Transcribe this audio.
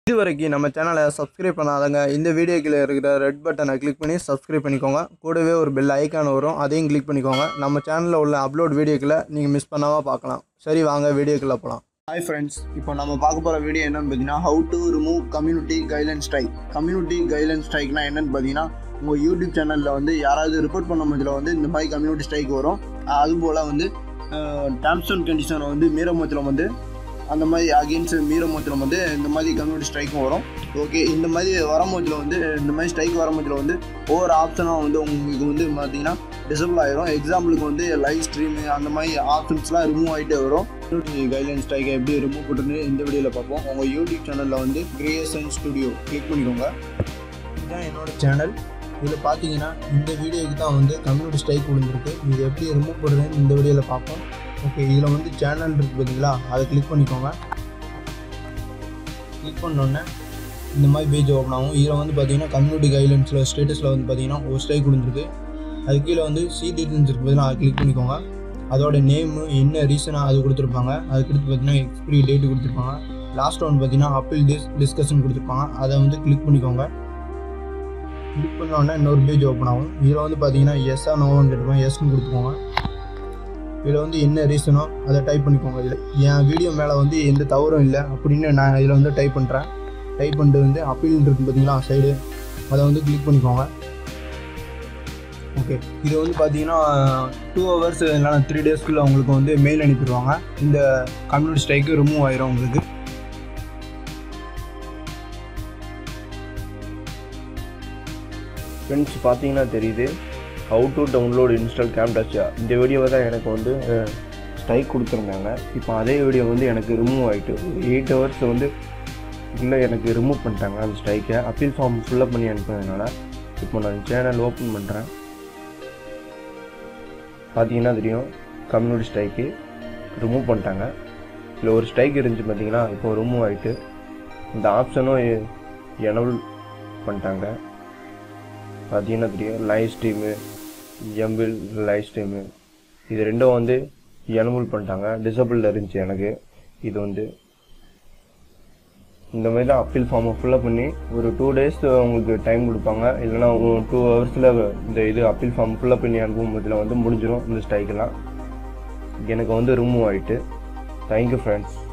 இது வரைக்கும் நம்ம சேனலை சப்ஸ்கிரைப் பண்ணாதங்க இந்த வீடியோக்கில் இருக்கிற ரெட் பட்டனை கிளிக் பண்ணி சப்ஸ்கிரைப் பண்ணிக்கோங்க கூடவே ஒரு பெல் ஐக்கான் வரும் அதையும் கிளிக் பண்ணிக்கோங்க நம்ம சேனலில் உள்ள அப்லோட் வீடியோக்களை நீங்கள் மிஸ் பண்ணாமல் பார்க்கலாம் சரி வாங்க வீடியோக்குள்ளே போகலாம் ஹாய் ஃப்ரெண்ட்ஸ் இப்போ நம்ம பார்க்க போகிற வீடியோ என்னன்னு பார்த்தீங்கன்னா how to remove community guideline strike community guideline ஸ்ட்ரைக்னா என்னன்னு பார்த்தீங்கன்னா உங்கள் யூடியூப் சேனலில் வந்து யாராவது ரிப்போர்ட் பண்ண முடியல வந்து இந்த மாதிரி கம்யூனிட்டி ஸ்ட்ரைக் வரும் அதுபோல் வந்து டேர்ம்ஸ் அண்ட் கண்டிஷனை வந்து மீறமத்தில் வந்து அந்த மாதிரி அகெயின்ஸ்ட் மீறமத்தில் வந்து இந்த மாதிரி கம்யூனிட்டி ஸ்ட்ரைக்கும் வரும் ஓகே இந்த மாதிரி வரும்போதில் வந்து இந்த மாதிரி ஸ்ட்ரைக் வரும்போதில் வந்து ஒவ்வொரு ஆப்ஷனாக வந்து உங்களுக்கு வந்து பார்த்தீங்கன்னா டிசபிள் ஆயிரும் எக்ஸாம்பிளுக்கு வந்து லைவ் ஸ்ட்ரீமு அந்த மாதிரி ஆப்ஷன்ஸ்லாம் ரிமூவ் ஆகிட்டே வரும் கைட்லைன் ஸ்ட்ரைக்கை எப்படி ரிமூவ் பண்ணுறது இந்த வீடியோவில் பார்ப்போம் உங்கள் யூடியூப் சேனலில் வந்து கிரியேஷன் ஸ்டுடியோ கிளிக் பண்ணிக்கோங்க இதுதான் என்னோட சேனல் இதில் பார்த்தீங்கன்னா இந்த வீடியோக்கு தான் வந்து கம்யூனிட்டி ஸ்ட்ரைக் விழுந்திருக்கு இது எப்படி ரிமூவ் பண்ணுறதுன்னு இந்த வீடியோவில் பார்ப்போம் ஓகே இதில் வந்து சேனல் இருக்குது பார்த்தீங்களா அதை கிளிக் பண்ணிக்கோங்க கிளிக் பண்ணோன்னே இந்த மாதிரி பேஜ் ஓப்பன் ஆகும் இதில் வந்து பார்த்தீங்கன்னா கம்யூனிட்டி கைட்லைன்ஸில் ஸ்டேட்டஸில் வந்து பார்த்தீங்கன்னா ஒரு ஸ்ட்ரைக் விழுந்திருக்கு அது கீழே வந்து சி டீட்டெயில்ஸ் இருக்குது பார்த்தீங்கன்னா அதை கிளிக் பண்ணிக்கோங்க அதோட நேமு என்ன ரீசனாக அது கொடுத்துருப்பாங்க அதுக்கடுத்து பார்த்தீங்கன்னா எக்ஸ்பிரி டேட்டு கொடுத்துருப்பாங்க லாஸ்ட் ஒன் பார்த்தீங்கன்னா அப்பீல் டிஸ் டிஸ்கஷன் கொடுத்துருப்பாங்க அதை வந்து கிளிக் பண்ணிக்கோங்க கிளிக் பண்ணோடனே இன்னொரு பேஜ் ஓப்பன் ஆகும் இதில் வந்து பார்த்தீங்கன்னா எஸ்ஸாக நோன்னு கேட்டுருப்பாங்க எஸ்ன்னு கொடுத்துக்கோங்க இதில் வந்து என்ன ரீசனோ அதை டைப் பண்ணிக்கோங்க இதில் என் வீடியோ மேலே வந்து எந்த தவறும் இல்லை அப்படின்னு நான் இதில் வந்து டைப் பண்ணுறேன் டைப் பண்ணிட்டு வந்து அப்பீல் இருக்குது பார்த்தீங்களா சைடு அதை வந்து கிளிக் பண்ணிக்கோங்க ஓகே இது வந்து பார்த்தீங்கன்னா டூ ஹவர்ஸ் இல்லைனா த்ரீ டேஸ்க்குள்ளே உங்களுக்கு வந்து மெயில் அனுப்பிடுவாங்க இந்த கம்யூனிட்டி ஸ்ட்ரைக்கு ரிமூவ் ஆயிரும் உங்களுக்கு ஃப்ரெண்ட்ஸ் பார்த்தீங்கன்னா தெரியுது ஹவு டு டவுன்லோட் இன்ஸ்டால் கேம்டாச்சா இந்த வீடியோவை தான் எனக்கு வந்து ஸ்ட்ரைக் கொடுத்துருந்தாங்க இப்போ அதே வீடியோ வந்து எனக்கு ரிமூவ் ஆகிட்டு ஒரு எயிட் ஹவர்ஸ் வந்து இல்லை எனக்கு ரிமூவ் பண்ணிட்டாங்க அந்த ஸ்ட்ரைக்கை அப்பீல் ஃபார்ம் ஃபில்லப் பண்ணி அனுப்புனதுனால இப்போ நான் சேனல் ஓப்பன் பண்ணுறேன் பார்த்தீங்கன்னா தெரியும் கம்யூனிட்டி ஸ்ட்ரைக்கு ரிமூவ் பண்ணிட்டாங்க இல்லை ஒரு ஸ்ட்ரைக் இருந்துச்சு பார்த்தீங்கன்னா இப்போ ரிமூவ் ஆகிட்டு இந்த ஆப்ஷனும் எனபிள் பண்ணிட்டாங்க பார்த்தீங்கன்னா தெரியும் live stream enable live stream இது ரெண்டும் வந்து எனபிள் பண்ணிட்டாங்க டிசபிள் இருந்துச்சு எனக்கு இது வந்து இந்த மாதிரி தான் அப்பீல் ஃபார்மை ஃபுல்லாக பண்ணி ஒரு டூ டேஸ் உங்களுக்கு டைம் கொடுப்பாங்க இல்லைனா டூ ஹவர்ஸில் இந்த இது அப்பீல் ஃபார்ம் ஃபுல்லாக பண்ணி அனுப்பும் இதில் வந்து முடிஞ்சிடும் இந்த ஸ்ட்ரைக்கெல்லாம் எனக்கு வந்து ரிமூவ் ஆகிட்டு தேங்க்யூ ஃப்ரெண்ட்ஸ்